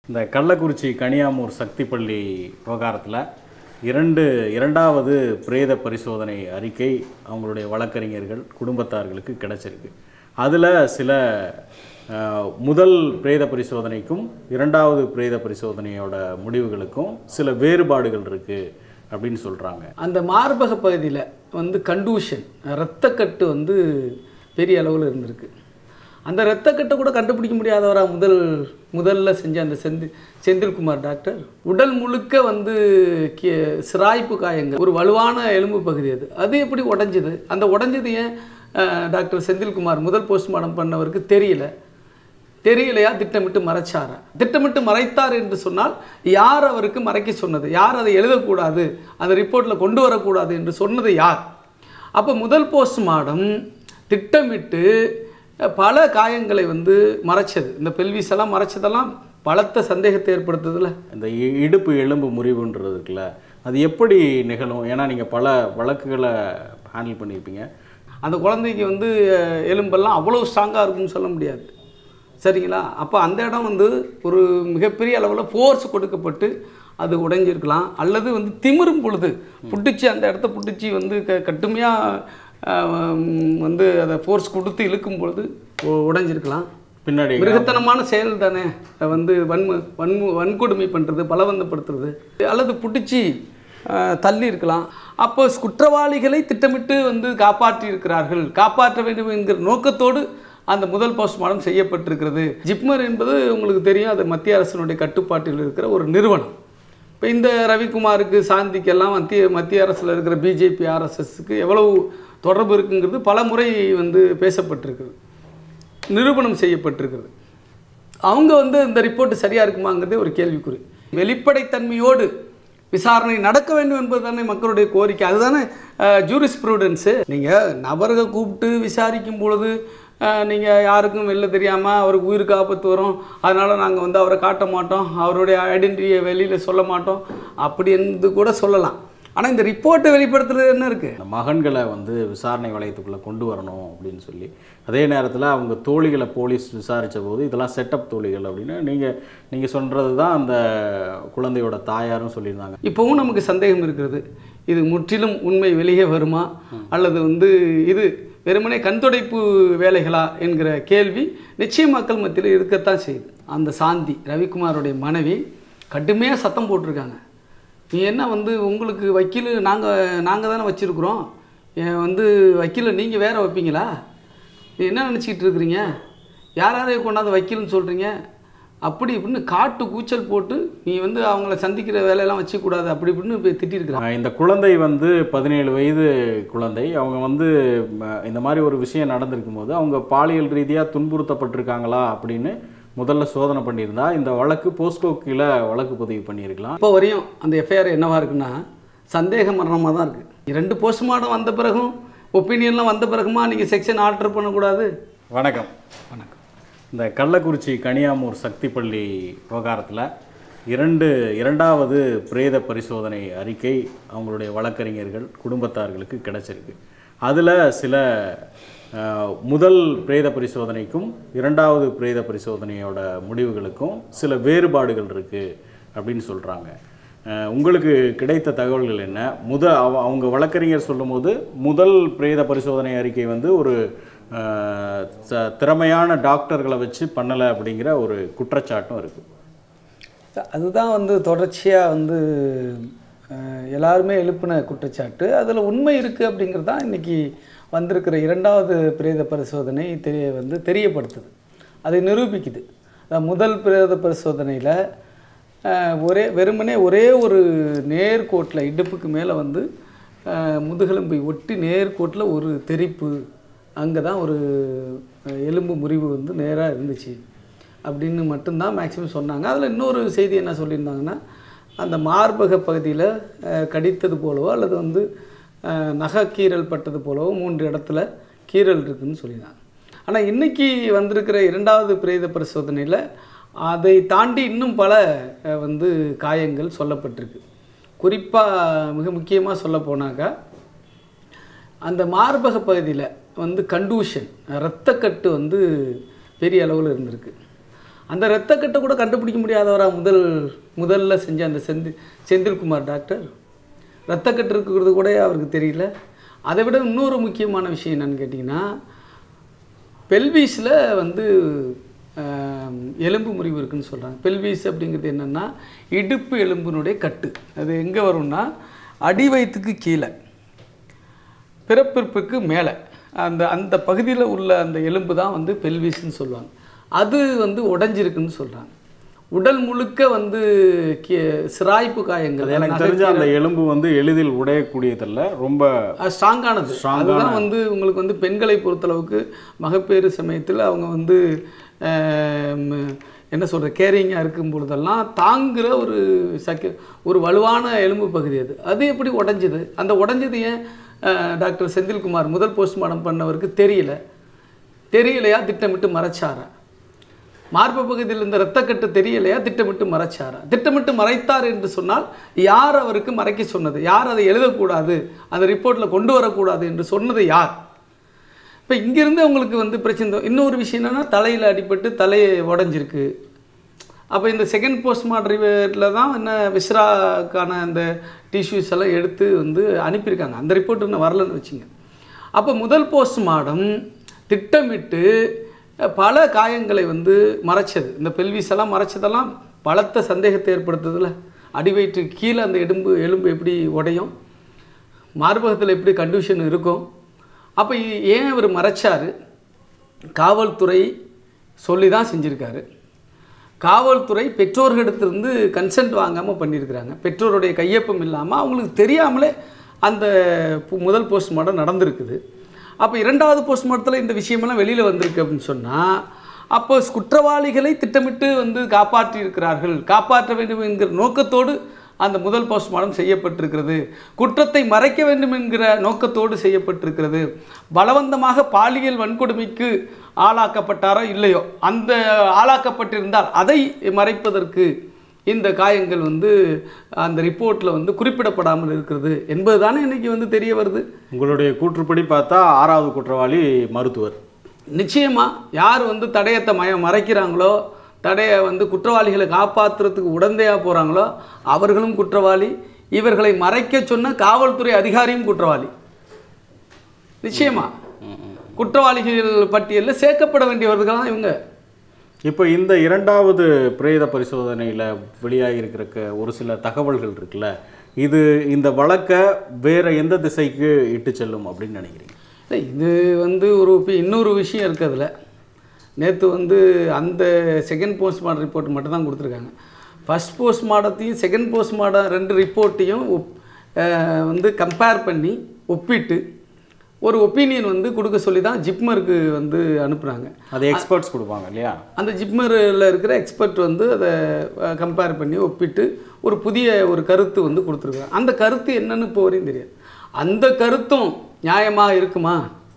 இந்த கள்ளக்குறிச்சி கனியாமூர் சக்தி பள்ளி விவகாரத்தில் இரண்டு இரண்டாவது பிரேத பரிசோதனை அறிக்கை அவங்களுடைய வழக்கறிஞர்கள் குடும்பத்தார்களுக்கு கிடைச்சிருக்கு அதில் சில அஹ், முதல் பிரேத பரிசோதனைக்கும் இரண்டாவது பிரேத பரிசோதனையோட முடிவுகளுக்கும் சில வேறுபாடுகள் இருக்குது அப்படின்னு சொல்கிறாங்க அந்த மார்பக பகுதியில் வந்து கண்டூஷன் இரத்தக்கட்டு வந்து பெரிய அளவில் இருந்திருக்கு அந்த இரத்தக்கட்டை கூட கண்டுபிடிக்க முடியாதவரா முதல் முதல்ல செஞ்ச அந்த செந்தில் செந்தில்குமார் டாக்டர் உடல் முழுக்க வந்து கி சிராய்ப்பு காயங்கள் ஒரு வலுவான எலும்பு பகுதி அது அது எப்படி உடைஞ்சது அந்த உடைஞ்சது ஏன் அஹ், டாக்டர் செந்தில்குமார் முதல் போஸ்ட்மார்ட்டம் பண்ணவருக்கு தெரியல தெரியலையா திட்டமிட்டு மறைச்சாரா திட்டமிட்டு மறைத்தார் என்று சொன்னால் யார் அவருக்கு மறைக்க சொன்னது யார் அதை எழுதக்கூடாது அந்த ரிப்போர்ட்டில் கொண்டு வரக்கூடாது என்று சொன்னது யார் அப்போ முதல் போஸ்ட்மார்டம் திட்டமிட்டு அஹ், பல காயங்களை வந்து மறைச்சது இந்த பெல்விஸ் எல்லாம் மறைச்சதெல்லாம் பலத்த சந்தேகத்தை ஏற்படுத்துதுல இந்த இ- இடுப்பு எலும்பு முறிவுன்றது இருக்குல்ல அது எப்படி நிகழும் ஏன்னா நீங்கள் பல வழக்குகளை ஹேண்டில் பண்ணியிருப்பீங்க அந்த குழந்தைக்கு வந்து அஹ், எலும்பெல்லாம் அவ்வளோ ஸ்ட்ராங்காக இருக்கும்னு சொல்ல முடியாது சரிங்களா அப்போ அந்த இடம் வந்து ஒரு மிகப்பெரிய அளவில் ஃபோர்ஸ் கொடுக்கப்பட்டு அது உடைஞ்சிருக்கலாம் அல்லது வந்து திமிரும் பொழுது புட்டுச்சு அந்த இடத்த புட்டுச்சு வந்து க கட்டுமையாக வந்து அதை ஃபோர்ஸ் கொடுத்து இழுக்கும் பொழுது உ- உடைஞ்சிருக்கலாம் பின்னாடி மிருகத்தனமான செயல் தானே அது வந்து வன்மு வன்மு வன்கொடுமை பண்ணுறது பலவந்தப்படுத்துறது அல்லது புடிச்சு அஹ், தள்ளி இருக்கலாம் அப்போ குற்றவாளிகளை திட்டமிட்டு வந்து காப்பாற்றி இருக்கிறார்கள் காப்பாற்ற வேண்டும் என்கிற நோக்கத்தோடு அந்த முதல் போஸ்ட்மார்ட்டம் செய்யப்பட்டிருக்கிறது ஜிப்மர் என்பது உங்களுக்கு தெரியும் அது மத்திய அரசினுடைய கட்டுப்பாட்டில் இருக்கிற ஒரு நிறுவனம் இப்போ இந்த ரவிக்குமாருக்கு சாந்திக்கெல்லாம் மத்திய மத்திய அரசில் இருக்கிற பிஜேபி ஆர்எஸ்எஸ்க்கு எவ்வளவு தொடர்பு இருக்குங்கிறது பல முறை வந்து பேசப்பட்டிருக்குது நிரூபணம் செய்யப்பட்டிருக்கிறது அவங்க வந்து இந்த ரிப்போர்ட் சரியாக இருக்குமாங்கிறதே ஒரு கேள்விக்குறி வெளிப்படைத்தன்மையோடு விசாரணை நடக்க வேண்டும் என்பது தானே மக்களுடைய கோரிக்கை அதுதானே ஜூரிஸ் ப்ரூடன்ஸு நீங்கள் நபர்களை கூப்பிட்டு விசாரிக்கும் பொழுது நீங்கள் யாருக்கும் வெளில தெரியாமல் அவருக்கு உயிருக்கு ஆபத்து வரும் அதனால் நாங்கள் வந்து அவரை காட்ட மாட்டோம் அவருடைய ஐடென்டிட்டியை வெளியில் சொல்ல மாட்டோம் அப்படி என்று கூட சொல்லலாம் ஆனால் இந்த ரிப்போர்ட்டை வெளிப்படுத்துறது என்ன இருக்குது அந்த மகன்களை வந்து விசாரணை வளையத்துக்குள்ளே கொண்டு வரணும் அப்படின்னு சொல்லி அதே நேரத்தில் அவங்க தோழிகளை போலீஸ் விசாரித்த போது இதெல்லாம் செட்டப் தோழிகள் அப்படின்னு நீங்கள் நீங்கள் சொல்கிறது தான் அந்த குழந்தையோட தாயாரும் சொல்லியிருந்தாங்க இப்போவும் நமக்கு சந்தேகம் இருக்கிறது இது முற்றிலும் உண்மை வெளியே வருமா அல்லது வந்து இது வெறுமனே கண்துடைப்பு வேலைகளா என்கிற கேள்வி நிச்சயம் மக்கள் மத்தியில் இருக்கத்தான் செய்யுது அந்த சாந்தி ரவிக்குமாருடைய மனைவி கடுமையாக சத்தம் போட்டிருக்காங்க நீ என்ன வந்து உங்களுக்கு வக்கீல் நாங்கள் நாங்கள் தானே வச்சுருக்குறோம் வந்து வக்கீலை நீங்கள் வேற வைப்பீங்களா நீ என்ன நினச்சிக்கிட்டு இருக்கிறீங்க யார் யாரையும் கொண்டாந்து வக்கீல்னு சொல்கிறீங்க அப்படி இப்படின்னு காட்டு கூச்சல் போட்டு நீ வந்து அவங்கள சந்திக்கிற வேலையெல்லாம் வச்சுக்கூடாது அப்படி இப்படின்னு போய் திட்டிருக்கிறான் இந்த குழந்தை வந்து பதினேழு வயது குழந்தை அவங்க வந்து ம, இந்த மாதிரி ஒரு விஷயம் நடந்திருக்கும் போது அவங்க பாலியல் ரீதியாக துன்புறுத்தப்பட்டிருக்காங்களா அப்படின்னு முதல்ல சோதனை பண்ணியிருந்தா இந்த வழக்கு போஸ்கோ கீழே வழக்கு பதிவு பண்ணியிருக்கலாம் இப்போ வரையும் அந்த எஃப்ஐஆர் என்னவா இருக்குன்னா சந்தேக மரணமாக தான் இருக்குது ரெண்டு போஸ்ட்மார்ட்டம் வந்த பிறகும் ஒப்பீனியன்லாம் வந்த பிறகுமா நீங்கள் செக்ஷன் ஆல்டர் பண்ணக்கூடாது வணக்கம் வணக்கம் இந்த கள்ளக்குறிச்சி கனியாமூர் சக்தி பள்ளி விவகாரத்தில் இரண்டு இரண்டாவது பிரேத பரிசோதனை அறிக்கை அவங்களுடைய வழக்கறிஞர்கள் குடும்பத்தார்களுக்கு கிடைச்சிருக்கு அதில் சில அஹ், முதல் பிரேத பரிசோதனைக்கும் இரண்டாவது பிரேத பரிசோதனையோட முடிவுகளுக்கும் சில வேறுபாடுகள் இருக்குது அப்படின்னு சொல்கிறாங்க உங்களுக்கு கிடைத்த தகவல்கள் என்ன முத அவ- அவங்க வழக்கறிஞர் சொல்லும்போது முதல் பிரேத பரிசோதனை அறிக்கை வந்து ஒரு அஹ், ச- திறமையான டாக்டர்களை வச்சு பண்ணலை அப்படிங்கிற ஒரு குற்றச்சாட்டும் இருக்குது அதுதான் வந்து தொடர்ச்சியாக வந்து அஹ், எல்லாருமே எழுப்பின குற்றச்சாட்டு அதில் உண்மை இருக்குது அப்படிங்கிறது தான் இன்றைக்கி வந்திருக்கிற இரண்டாவது பிரேத பரிசோதனை தெரிய வந்து தெரியப்படுத்துது அதை நிரூபிக்குது அதான் முதல் பிரேத பரிசோதனையில் ஒரே வெறுமனே ஒரே ஒரு நேர்கோட்டில் இடுப்புக்கு மேலே வந்து அஹ், முதுகெலும்பை ஒட்டி நேர்கோட்டில் ஒரு தெறிப்பு அங்கே தான் ஒரு அஹ், எலும்பு முறிவு வந்து நேராக இருந்துச்சு அப்படின்னு மட்டும்தான் மேக்ஸிமம் சொன்னாங்க அதில் இன்னொரு செய்தி என்ன சொல்லியிருந்தாங்கன்னா அந்த மார்பக பகுதியில் கடித்தது போலவோ அல்லது வந்து அஹ், நகைக்கீறல் பட்டது போலவோ மூன்று இடத்துல கீறல் இருக்குன்னு சொல்லியிருந்தாங்க ஆனால் இன்னைக்கு வந்திருக்கிற இரண்டாவது பிரேத பரிசோதனையில் அதை தாண்டி இன்னும் பல அஹ், வந்து காயங்கள் சொல்லப்பட்டிருக்கு குறிப்பாக மிக முக்கியமாக சொல்ல போனாக்கா அந்த மார்பக பகுதியில் வந்து கண்டூஷன் இரத்தக்கட்டு வந்து பெரிய அளவில் இருந்திருக்கு அந்த இரத்தக்கட்டை கூட கண்டுபிடிக்க முடியாதவரா முதல் முதல்ல செஞ்ச அந்த செந்தில் செந்தில்குமார் டாக்டர் இரத்தக்கட்டு இருக்கிறது கூட அவருக்கு தெரியல அதை விட இன்னொரு முக்கியமான விஷயம் என்னன்னு கேட்டிங்கன்னா பெல்விஸில் வந்து ஆம், எலும்பு முறிவு இருக்குன்னு சொல்கிறாங்க பெல்விஸ் அப்படிங்கிறது என்னென்னா இடுப்பு எலும்பினுடைய கட்டு அது எங்கே வரும்னா அடி வயிற்றுக்கு கீழே பிறப்பிறப்புக்கு மேலே அந்த அந்த பகுதியில் உள்ள அந்த எலும்பு தான் வந்து பெல்விஸ்ன்னு சொல்லுவாங்க அது வந்து உடைஞ்சிருக்குன்னு சொல்கிறாங்க உடல் முழுக்க வந்து கி- சிராய்ப்பு காயங்கள் அது எனக்கு தெரிஞ்ச அந்த எலும்பு வந்து எளிதில் உடையக்கூடியதல்ல ரொம்ப ஸ்ட்ராங்கானது அதுதான் வந்து உங்களுக்கு வந்து பெண்களை பொறுத்தளவுக்கு மகப்பேறு சமயத்தில் அவங்க வந்து ஆம், என்ன சொல்கிற கேரிங்காக இருக்கும் பொழுதெல்லாம் தாங்குகிற ஒரு சக்க ஒரு வலுவான எலும்பு பகுதி அது அது எப்படி உடைஞ்சது அந்த உடைஞ்சது ஏன் அஹ், டாக்டர் செந்தில்குமார் முதல் போஸ்ட்மார்ட்டம் பண்ணவருக்கு தெரியல தெரியலையா திட்டமிட்டு மறைச்சாரா மார்பு பகுதியில் இருந்த இரத்தக்கட்டு தெரியலையா திட்டமிட்டு மறைச்சாரா திட்டமிட்டு மறைத்தார் என்று சொன்னால் யார் அவருக்கு மறைக்க சொன்னது யார் அதை எழுதக்கூடாது அந்த ரிப்போர்ட்டில் கொண்டு வரக்கூடாது என்று சொன்னது யார் இப்போ இங்கிருந்து அவங்களுக்கு வந்து பிரச்சனை இன்னொரு விஷயம் என்னன்னா தலையில் அடிபட்டு தலையை உடஞ்சிருக்கு அப்போ இந்த செகண்ட் போஸ்ட்மார்ட்டம் ரிப்போர்ட்டில் தான் என்ன விஸ்ராக்கான அந்த டிஷ்யூஸ் எல்லாம் எடுத்து வந்து அனுப்பியிருக்காங்க அந்த ரிப்போர்ட் இன்னும் வரலன்னு வச்சுங்க அப்போ முதல் போஸ்ட்மார்ட்டம் திட்டமிட்டு அஹ், பல காயங்களை வந்து மறைச்சது இந்த பெல்விஸ் எல்லாம் மறைச்சதெல்லாம் பலத்த சந்தேகத்தை ஏற்படுத்துதுல அடிவயிற்று கீழே அந்த எலும்பு எலும்பு எப்படி உடையும் மார்பகத்தில் எப்படி கண்டிஷன் இருக்கும் அப்போ இ- ஏன் அவர் மறைச்சாரு காவல்துறை சொல்லி தான் செஞ்சுருக்காரு காவல்துறை பெற்றோர்களிடத்திலிருந்து கன்சென்ட் வாங்காமல் பண்ணியிருக்கிறாங்க பெற்றோருடைய கையொப்பம் இல்லாமல் அவங்களுக்கு தெரியாமலே அந்த பு- முதல் போஸ்ட்மார்ட்டம் நடந்திருக்குது அப்போ இரண்டாவது போஸ்ட்மார்ட்டத்தில் இந்த விஷயமெல்லாம் வெளியில் வந்திருக்கு அப்படின்னு சொன்னால் அப்போ குற்றவாளிகளை திட்டமிட்டு வந்து காப்பாற்றி இருக்கிறார்கள் காப்பாற்ற வேண்டும் என்கிற நோக்கத்தோடு அந்த முதல் போஸ்ட்மார்ட்டம் செய்யப்பட்டிருக்கிறது குற்றத்தை மறைக்க வேண்டும் என்கிற நோக்கத்தோடு செய்யப்பட்டிருக்கிறது பலவந்தமாக பாலியல் வன்கொடுமைக்கு ஆளாக்கப்பட்டாரோ இல்லையோ அந்த ஆளாக்கப்பட்டிருந்தால் அதை மறைப்பதற்கு இந்த காயங்கள் வந்து அந்த ரிப்போர்ட்டில் வந்து குறிப்பிடப்படாமல் இருக்கிறது என்பது தானே இன்னைக்கு வந்து தெரிய வருது உங்களுடைய கூற்றுப்படி பார்த்தா ஆறாவது குற்றவாளி மருத்துவர் நிச்சயமா யார் வந்து தடயத்தை மய மறைக்கிறாங்களோ தடைய வந்து குற்றவாளிகளை காப்பாற்றுறதுக்கு உடந்தையாக போகிறாங்களோ அவர்களும் குற்றவாளி இவர்களை மறைக்க சொன்ன காவல்துறை அதிகாரியும் குற்றவாளி நிச்சயமா குற்றவாளிகள் பட்டியலில் சேர்க்கப்பட வேண்டியவர்கள் தான் இவங்க இப்போ இந்த இரண்டாவது பிரேத பரிசோதனையில் வெளியாகி இருக்கிற க- ஒரு சில தகவல்கள் இருக்குல்ல இது இந்த வழக்கை வேற எந்த திசைக்கு இட்டு செல்லும் அப்படின்னு நினைக்கிறீங்க இல்லை இது வந்து ஒரு பி- இன்னொரு விஷயம் இருக்குது அதில் நேற்று வந்து அந்த செகண்ட் போஸ்ட்மார்ட்டம் ரிப்போர்ட் மட்டும் தான் கொடுத்துருக்காங்க ஃபஸ்ட் போஸ்ட்மார்ட்டத்தையும் செகண்ட் போஸ்ட்மார்ட்டம் ரெண்டு ரிப்போர்ட்டையும் ஒப் அஹ் வந்து கம்பேர் பண்ணி ஒப்பிட்டு ஒரு ஒப்பீனியன் வந்து கொடுக்க சொல்லி தான் ஜிப்மருக்கு வந்து அனுப்புகிறாங்க அது எக்ஸ்பர்ட்ஸ் கொடுப்பாங்க இல்லையா அந்த ஜிப்மரில் இருக்கிற எக்ஸ்பர்ட் வந்து அதை கம்பேர் பண்ணி ஒப்பிட்டு ஒரு புதிய ஒரு கருத்து வந்து கொடுத்துருக்காங்க அந்த கருத்து என்னன்னு இப்போ வரையும் தெரியாது அந்த கருத்தும் நியாயமாக இருக்குமா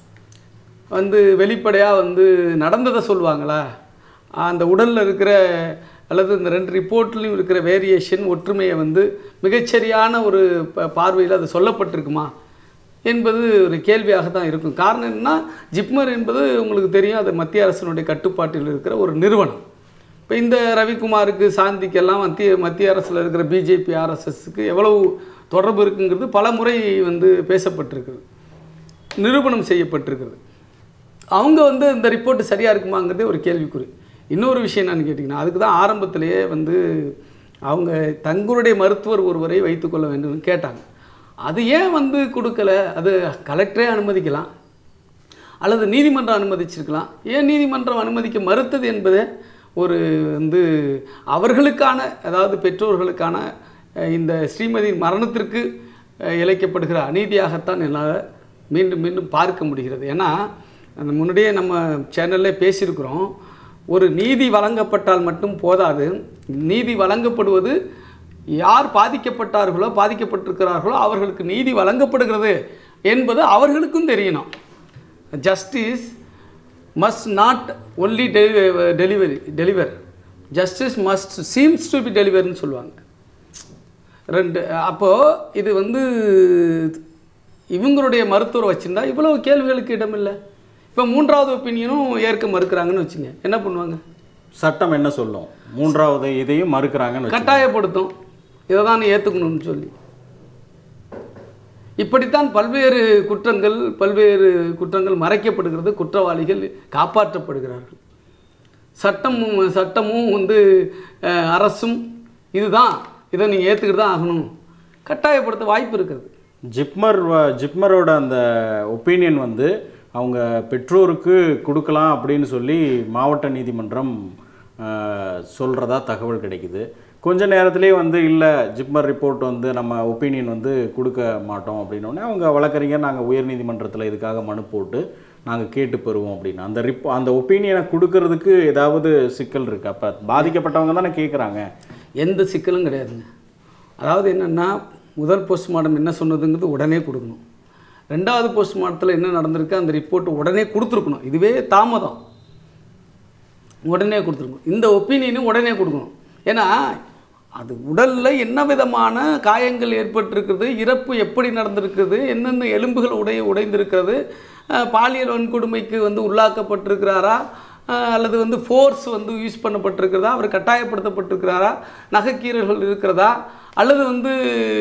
வந்து வெளிப்படையாக வந்து நடந்ததை சொல்லுவாங்களா அந்த உடலில் இருக்கிற அல்லது இந்த ரெண்டு ரிப்போர்ட்லையும் இருக்கிற வேரியேஷன் ஒற்றுமையை வந்து மிகச்சரியான ஒரு ப- பார்வையில் அது சொல்லப்பட்டிருக்குமா என்பது ஒரு கேள்வியாக தான் இருக்கும் காரணம் என்னன்னா ஜிப்மர் என்பது உங்களுக்கு தெரியும் அது மத்திய அரசினுடைய கட்டுப்பாட்டில் இருக்கிற ஒரு நிறுவனம் இப்போ இந்த ரவிக்குமாருக்கு சாந்திக்கெல்லாம் மத்திய மத்திய அரசில் இருக்கிற பிஜேபி ஆர்எஸ்எஸ்க்கு எவ்வளவு தொடர்பு இருக்குங்கிறது பல முறை வந்து பேசப்பட்டிருக்குது நிரூபணம் செய்யப்பட்டிருக்கிறது அவங்க வந்து இந்த ரிப்போர்ட் சரியாக இருக்குமாங்கிறதே ஒரு கேள்விக்குறி இன்னொரு விஷயம் என்னன்னு கேட்டிங்கன்னா அதுக்கு தான் ஆரம்பத்திலேயே வந்து அவங்க தங்களுடைய மருத்துவர் ஒருவரை வைத்துக்கொள்ள வேண்டும்னு கேட்டாங்க அது ஏன் வந்து கொடுக்கல அது கலெக்டரே அனுமதிக்கலாம் அல்லது நீதிமன்றம் அனுமதிச்சிருக்கலாம் ஏன் நீதிமன்றம் அனுமதிக்க மறுத்தது என்பதே ஒரு வந்து அவர்களுக்கான அதாவது பெற்றோர்களுக்கான அஹ், இந்த ஸ்ரீமதியின் மரணத்திற்கு அஹ், இழைக்கப்படுகிற அநீதியாகத்தான் என்னால் மீண்டும் மீண்டும் பார்க்க முடிகிறது ஏன்னா அந்த முன்னாடியே நம்ம சேனல்ல பேசியிருக்கிறோம் ஒரு நீதி வழங்கப்பட்டால் மட்டும் போதாது நீதி வழங்கப்படுவது யார் பாதிக்கப்பட்டார்களோ பாதிக்கப்பட்டிருக்கிறார்களோ அவர்களுக்கு நீதி வழங்கப்படுகிறது என்பது அவர்களுக்கும் தெரியணும் justice must not only delivery deliver justice must seems to be டெலிவர்னு சொல்லுவாங்க ரெண்டு அப்போது இது வந்து இவங்களுடைய மருத்துவர் வச்சுருந்தா இவ்வளவு கேள்விகளுக்கு இடமில்லை இப்போ மூன்றாவது ஒப்பீனியனும் ஏற்க மறுக்கிறாங்கன்னு வச்சுங்க என்ன பண்ணுவாங்க சட்டம் என்ன சொல்லும் மூன்றாவது இதையும் மறுக்கிறாங்கன்னு வச்சுக்கோங்க. கட்டாயப்படுத்தும் இதை தான் ஏற்றுக்கணும்னு சொல்லி இப்படித்தான் பல்வேறு குற்றங்கள் பல்வேறு குற்றங்கள் மறைக்கப்படுகிறது குற்றவாளிகள் காப்பாற்றப்படுகிறார்கள் சட்டமும் சட்டமும் வந்து அஹ், அரசும் இதுதான் இதை நீங்கள் ஏற்றுக்கிட்டு தான் ஆகணும் கட்டாயப்படுத்த வாய்ப்பு இருக்கிறது ஜிப்மர் வ- ஜிப்மரோட அந்த ஒப்பீனியன் வந்து அவங்க பெற்றோருக்கு கொடுக்கலாம் அப்படின்னு சொல்லி மாவட்ட நீதிமன்றம் சொல்கிறதா தகவல் கிடைக்குது கொஞ்ச நேரத்திலே வந்து இல்லை ஜிப்மர் ரிப்போர்ட் வந்து நம்ம ஒப்பீனியன் வந்து கொடுக்க மாட்டோம் அப்படின்னோடனே அவங்க வழக்கறிஞர் நாங்கள் உயர்நீதிமன்றத்தில் இதுக்காக மனு போட்டு நாங்கள் கேட்டு பெறுவோம் அப்படின்னு அந்த ரிப்போ அந்த ஒப்பீனியனை கொடுக்கறதுக்கு ஏதாவது சிக்கல் இருக்கு அப்போ பாதிக்கப்பட்டவங்க தானே கேட்குறாங்க எந்த சிக்கலும் கிடையாதுங்க அதாவது என்னென்னா முதல் போஸ்ட்மார்ட்டம் என்ன சொன்னதுங்கிறது உடனே கொடுக்கணும் ரெண்டாவது போஸ்ட்மார்ட்டத்தில் என்ன நடந்திருக்கு அந்த ரிப்போர்ட் உடனே கொடுத்துருக்கணும் இதுவே தாமதம் உடனே கொடுத்துருக்கணும் இந்த ஒப்பீனியனும் உடனே கொடுக்கணும் ஏன்னா அது உடலில் என்ன விதமான காயங்கள் ஏற்பட்டிருக்கிறது இறப்பு எப்படி நடந்திருக்குது என்னென்ன எலும்புகள் உடைய உடைந்திருக்கிறது அஹ், பாலியல் வன்கொடுமைக்கு வந்து உள்ளாக்கப்பட்டிருக்கிறாரா அஹ், அல்லது வந்து ஃபோர்ஸ் வந்து யூஸ் பண்ணப்பட்டிருக்கிறதா அவர் கட்டாயப்படுத்தப்பட்டிருக்கிறாரா நகைக்கீரல்கள் இருக்கிறதா அல்லது வந்து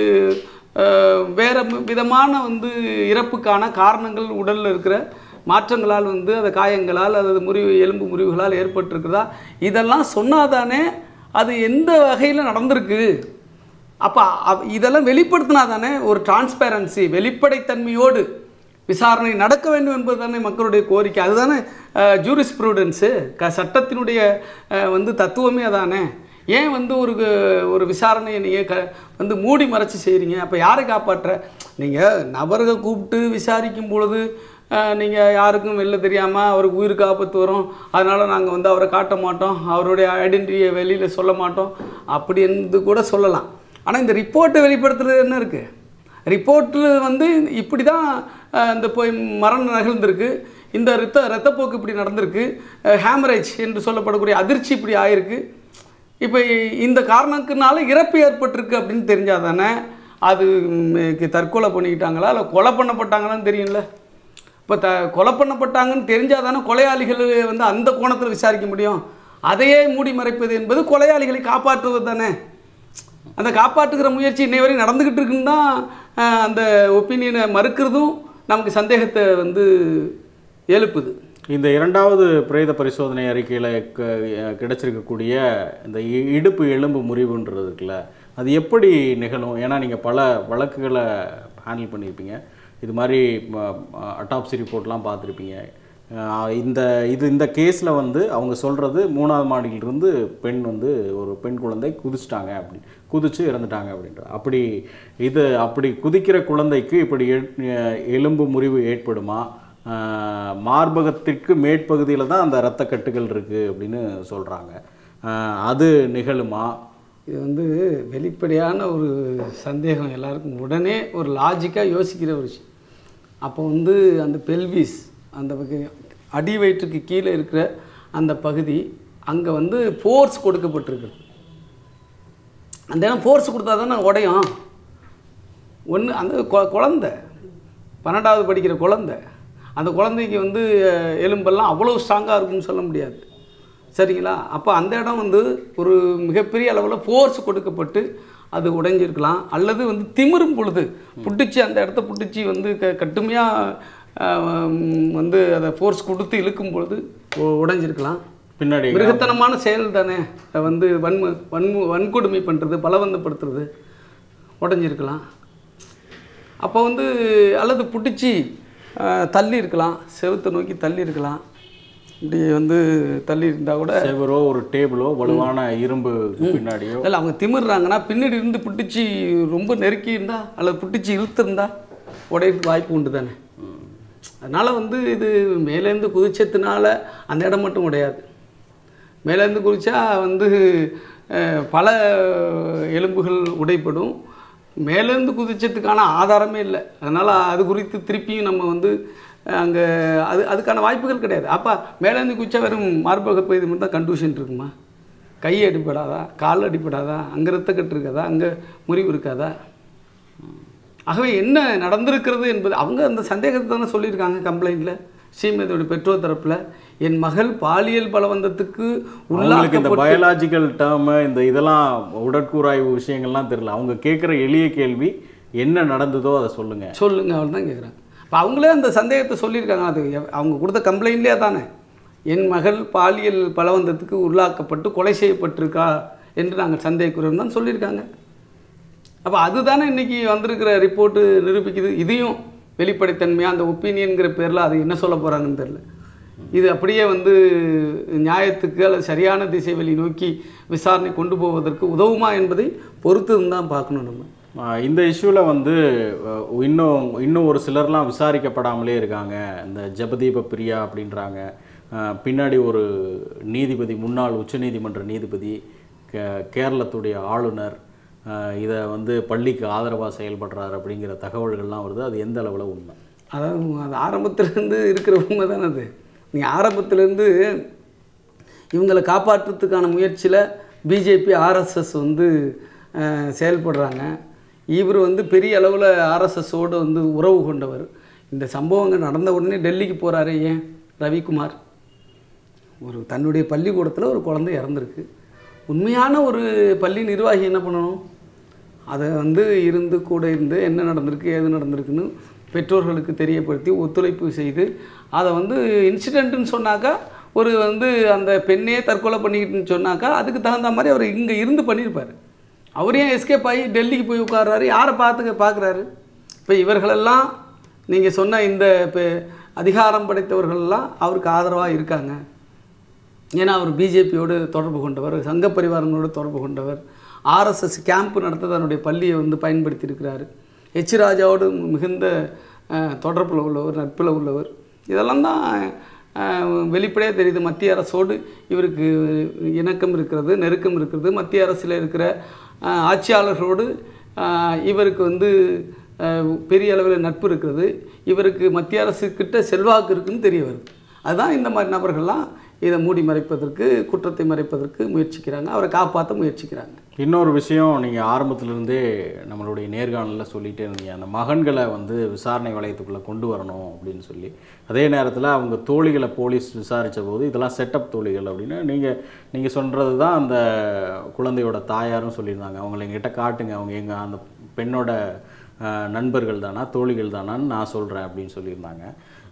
அஹ், வேற ம- விதமான வந்து இறப்புக்கான காரணங்கள் உடலில் இருக்கிற மாற்றங்களால் வந்து அந்த காயங்களால் அல்லது முறிவு எலும்பு முறிவுகளால் ஏற்பட்டிருக்குதா இதெல்லாம் சொன்னாதானே அது எந்த வகையில் நடந்திருக்கு அப்போ இதெல்லாம் வெளிப்படுத்தினா தானே ஒரு டிரான்ஸ்பேரன்சி வெளிப்படைத்தன்மையோடு விசாரணை நடக்க வேண்டும் என்பது தானே மக்களுடைய கோரிக்கை அதுதானே ஜூரிஸ் ப்ரூடன்ஸு க சட்டத்தினுடைய அஹ், வந்து தத்துவமே அதானே ஏன் வந்து ஒரு ஒரு விசாரணையை நீங்கள் க வந்து மூடி மறைச்சி செய்கிறீங்க அப்போ யாரை காப்பாற்ற நீங்கள் நபர்களை கூப்பிட்டு விசாரிக்கும் பொழுது நீங்கள் யாருக்கும் வெளில தெரியாமல் அவருக்கு உயிருக்கு ஆபத்து வரும் அதனால் நாங்கள் வந்து அவரை காட்ட மாட்டோம் அவருடைய ஐடென்டிட்டியை வெளியில் சொல்ல மாட்டோம் அப்படி என்று கூட சொல்லலாம் ஆனால் இந்த ரிப்போர்ட்டை வெளிப்படுத்துறது என்ன இருக்குது ரிப்போர்ட்டில் வந்து இப்படி தான் அஹ், இந்த போய் மரணம் நிகழ்ந்திருக்கு இந்த ரத்த ரத்தப்போக்கு இப்படி நடந்திருக்கு ஹேமரேஜ் என்று சொல்லப்படக்கூடிய அதிர்ச்சி இப்படி ஆயிருக்கு இப்போ இந்த காரணத்தினால இறப்பு ஏற்பட்டிருக்கு அப்படின்னு தெரிஞ்சால் தானே அது ம், தற்கொலை பண்ணிக்கிட்டாங்களா இல்லை கொலை பண்ணப்பட்டாங்களான்னு தெரியும்ல இப்போ த கொலை பண்ணப்பட்டாங்கன்னு தெரிஞ்சால் தானே கொலையாளிகள் வந்து அந்த கோணத்தில் விசாரிக்க முடியும் அதையே மூடி மறைப்பது என்பது கொலையாளிகளை காப்பாற்றுவது தானே அந்த காப்பாற்றுகிற முயற்சி இன்னை வரை நடந்துக்கிட்டு இருக்குன்னு தான் அஹ், அந்த ஒப்பீனியனை மறுக்கிறதும் நமக்கு சந்தேகத்தை வந்து எழுப்புது இந்த இரண்டாவது பிரேத பரிசோதனை அறிக்கையில் கிடைச்சிருக்கக்கூடிய இந்த இ- இடுப்பு எலும்பு முறிவுன்றது இருக்குல்ல அது எப்படி நிகழும் ஏன்னா நீங்கள் பல வழக்குகளை ஹேண்டில் பண்ணியிருப்பீங்க இது மாதிரி அட்டாப்சி ரிப்போர்ட்லாம் பார்த்துருப்பீங்க அஹ் இந்த இது இந்த கேஸில் வந்து அவங்க சொல்கிறது மூணாவது மாடியிலிருந்து பெண் வந்து ஒரு பெண் குழந்தை குதிச்சிட்டாங்க அப்படி குதிச்சு இறந்துட்டாங்க அப்படின்ற அப்படி இது அப்படி குதிக்கிற குழந்தைக்கு இப்படி எ- எலும்பு முறிவு ஏற்படுமா ஆஹ் மார்பகத்திற்கு மேற்பகுதியில் தான் அந்த இரத்த கட்டுகள் இருக்குது அப்படின்னு சொல்கிறாங்க அது நிகழுமா இது வந்து வெளிப்படையான ஒரு சந்தேகம் எல்லாருக்கும் உடனே ஒரு லாஜிக்காக யோசிக்கிற ஒரு விஷயம் அப்போ வந்து அந்த பெல்விஸ் அந்த வகை- அடி வயிற்றுக்கு கீழே இருக்கிற அந்த பகுதி அங்கே வந்து ஃபோர்ஸ் கொடுக்கப்பட்டிருக்கு அந்த இடம் ஃபோர்ஸ் கொடுத்தா தானே உடையும் ஒன்று அந்த கொ- குழந்தை பன்னெண்டாவது படிக்கிற குழந்தை அந்த குழந்தைக்கு வந்து அஹ், எலும்பெல்லாம் அவ்வளோ ஸ்ட்ராங்காக இருக்கும்னு சொல்ல முடியாது சரிங்களா அப்போ அந்த இடம் வந்து ஒரு மிகப்பெரிய அளவில் ஃபோர்ஸ் கொடுக்கப்பட்டு அது உடைஞ்சிருக்கலாம் அல்லது வந்து திமிரும் பொழுது புட்டுச்சு அந்த இடத்த புட்டுச்சு வந்து க கட்டுமையாக வந்து அதை ஃபோர்ஸ் கொடுத்து இழுக்கும் பொழுது உ- உடைஞ்சிருக்கலாம் பின்னாடி மிருகத்தனமான செயல் தானே அதை வந்து வன்மு வன்மு வன்கொடுமை பண்ணுறது பலவந்தப்படுத்துறது உடஞ்சிருக்கலாம் அப்போ வந்து அல்லது புடிச்சு அஹ், தள்ளி இருக்கலாம் செவுத்தை நோக்கி தள்ளி இருக்கலாம் இப்படி வந்து தள்ளி இருந்தால் கூட செவரோ ஒரு டேபிளோ வலுவான இரும்பு பின்னாடியோ இல்லை அவங்க திமிர்றாங்கன்னா பின்னாடி இருந்து புட்டிச்சு ரொம்ப நெருக்கி இருந்தா அல்லது புட்டிச்சு இழுத்திருந்தா உடையறதுக்கு வாய்ப்பு உண்டு தானே அதனால் வந்து இது மேலேருந்து குதிச்சதுனால அந்த இடம் மட்டும் உடையாது மேலேருந்து குதிச்சா வந்து அஹ், பல எலும்புகள் உடைப்படும் மேலேருந்து குதிச்சதுக்கான ஆதாரமே இல்லை அதனால் அது குறித்து திருப்பியும் நம்ம வந்து அங்கே அது அதுக்கான வாய்ப்புகள் கிடையாது அப்போ மேலேருந்து குதிச்சா வெறும் மார்பக பகுதி மட்டும் தான் கன்ஃபியூஷன் இருக்குமா கை அடிப்படாதா கால் அடிப்படாதா அங்கே ரத்த கட்டு இருக்காதா அங்கே முறிவு இருக்காதா ஆகவே என்ன நடந்திருக்கிறது என்பது அவங்க அந்த சந்தேகத்தை தானே சொல்லியிருக்காங்க கம்ப்ளைண்ட்டில் ஸ்ரீமதியோட பெற்றோர் தரப்பில் என் மகள் பாலியல் பலவந்தத்துக்கு அவங்களுக்கு இந்த உள்ளாக்கப்பட்டு பயாலாஜிக்கல் டேர்மு இந்த இதெல்லாம் உடற்கூறாய்வு விஷயங்கள்லாம் தெரியல அவங்க கேட்குற எளிய கேள்வி என்ன நடந்ததோ அதை சொல்லுங்க சொல்லுங்க அவள் தான் கேட்குறாங்க இப்போ அவங்களே அந்த சந்தேகத்தை சொல்லியிருக்காங்க அது எவ்- அவங்க கொடுத்த கம்ப்ளைண்ட்லேயே தானே என் மகள் பாலியல் பலவந்தத்துக்கு உள்ளாக்கப்பட்டு கொலை செய்யப்பட்டிருக்கா என்று நாங்கள் சந்தேகிக்கிறோம் தான் சொல்லியிருக்காங்க அப்போ அதுதானே இன்னைக்கு வந்திருக்கிற ரிப்போர்ட்டு நிரூபிக்குது இதையும் வெளிப்படைத்தன்மையாக அந்த ஒப்பீனியன்கிற பேரில் அது என்ன சொல்ல போகிறாங்கன்னு தெரில இது அப்படியே வந்து நியாயத்துக்கு அல்லது சரியான திசை வழி நோக்கி விசாரணை கொண்டு போவதற்கு உதவுமா என்பதை பொறுத்து தான் பார்க்கணும் நம்ம ஆஹ் இந்த இஷ்யூவில் வந்து அஹ், இன்னும் இன்னும் ஒரு சிலர்லாம் விசாரிக்கப்படாமலே இருக்காங்க இந்த ஜெபதீப பிரியா அப்படின்றாங்க ஆஹ், பின்னாடி ஒரு நீதிபதி முன்னாள் உச்சநீதிமன்ற நீதிபதி கே கேரளத்துடைய ஆளுநர் ஆஹ், இதை வந்து பள்ளிக்கு ஆதரவாக செயல்படுறார் அப்படிங்கிற தகவல்கள்லாம் வருது அது எந்த அளவில் உண்மை அதாவது அது ஆரம்பத்திலேருந்து இருக்கிற உண்மை தானே அது நீ ஆரம்பத்திலேருந்து இவங்களை காப்பாற்றுறதுக்கான முயற்சியில் பிஜேபி ஆர்எஸ்எஸ் வந்து அஹ், செயல்படுறாங்க இவர் வந்து பெரிய அளவில் ஆர்எஸ்எஸோடு வந்து உறவு கொண்டவர் இந்த சம்பவங்கள் நடந்த உடனே டெல்லிக்கு போகிறாரு ஏன் ரவிக்குமார் ஒரு தன்னுடைய பள்ளிக்கூடத்தில் ஒரு குழந்தை இறந்துருக்கு உண்மையான ஒரு பள்ளி நிர்வாகி என்ன பண்ணணும் அதை வந்து இருந்து கூட இருந்து என்ன நடந்திருக்கு ஏது நடந்திருக்குன்னு பெற்றோர்களுக்கு தெரியப்படுத்தி ஒத்துழைப்பு செய்து அதை வந்து இன்சிடெண்ட்டுன்னு சொன்னாக்கா ஒரு வந்து அந்த பெண்ணே தற்கொலை பண்ணிக்கிட்டுன்னு சொன்னாக்கா அதுக்கு தகுந்த மாதிரி அவர் இங்கே இருந்து பண்ணியிருப்பார் அவர் ஏன் எஸ்கேப் ஆகி டெல்லிக்கு போய் உட்கார்றாரு யாரை பார்த்துக்க பார்க்குறாரு இப்போ இவர்களெல்லாம் நீங்கள் சொன்ன இந்த இப்போ அதிகாரம் படைத்தவர்கள்லாம் அவருக்கு ஆதரவாக இருக்காங்க ஏன்னா அவர் பிஜேபியோடு தொடர்பு கொண்டவர் சங்க பரிவாரங்களோடு தொடர்பு கொண்டவர் ஆர்எஸ்எஸ் கேம்ப் நடத்த தன்னுடைய பள்ளியை வந்து பயன்படுத்தியிருக்கிறாரு எச் ராஜாவோடு மிகுந்த அஹ், தொடர்பில் உள்ளவர் நட்பில் உள்ளவர் இதெல்லாம் தான் வெளிப்படையாக தெரியுது மத்திய அரசோடு இவருக்கு இணக்கம் இருக்கிறது நெருக்கம் இருக்கிறது மத்திய அரசில் இருக்கிற அஹ், ஆட்சியாளர்களோடு அஹ், இவருக்கு வந்து அஹ், பெரிய அளவில் நட்பு இருக்கிறது இவருக்கு மத்திய அரசுக்கிட்ட செல்வாக்கு இருக்குன்னு தெரிய வருது அதுதான் இந்த மாதிரி நபர்கள்லாம் இதை மூடி மறைப்பதற்கு குற்றத்தை மறைப்பதற்கு முயற்சிக்கிறாங்க அவரை காப்பாற்ற முயற்சிக்கிறாங்க இன்னொரு விஷயம் நீங்கள் ஆரம்பத்திலிருந்தே நம்மளுடைய நேர்காணலில் சொல்லிகிட்டே இருந்தீங்க அந்த மகன்களை வந்து விசாரணை வளையத்துக்குள்ளே கொண்டு வரணும் அப்படின்னு சொல்லி அதே நேரத்தில் அவங்க தோழிகளை போலீஸ் விசாரித்த போது இதெல்லாம் செட்டப் தோழிகள் அப்படின்னு நீங்கள் நீங்கள் சொல்கிறது தான் அந்த குழந்தையோட தாயாரும் சொல்லியிருந்தாங்க அவங்கள எங்கிட்ட காட்டுங்க அவங்க எங்கள் அந்த பெண்ணோட அஹ், நண்பர்கள் தானா தோழிகள் தானான்னு நான் சொல்கிறேன் அப்படின்னு சொல்லியிருந்தாங்க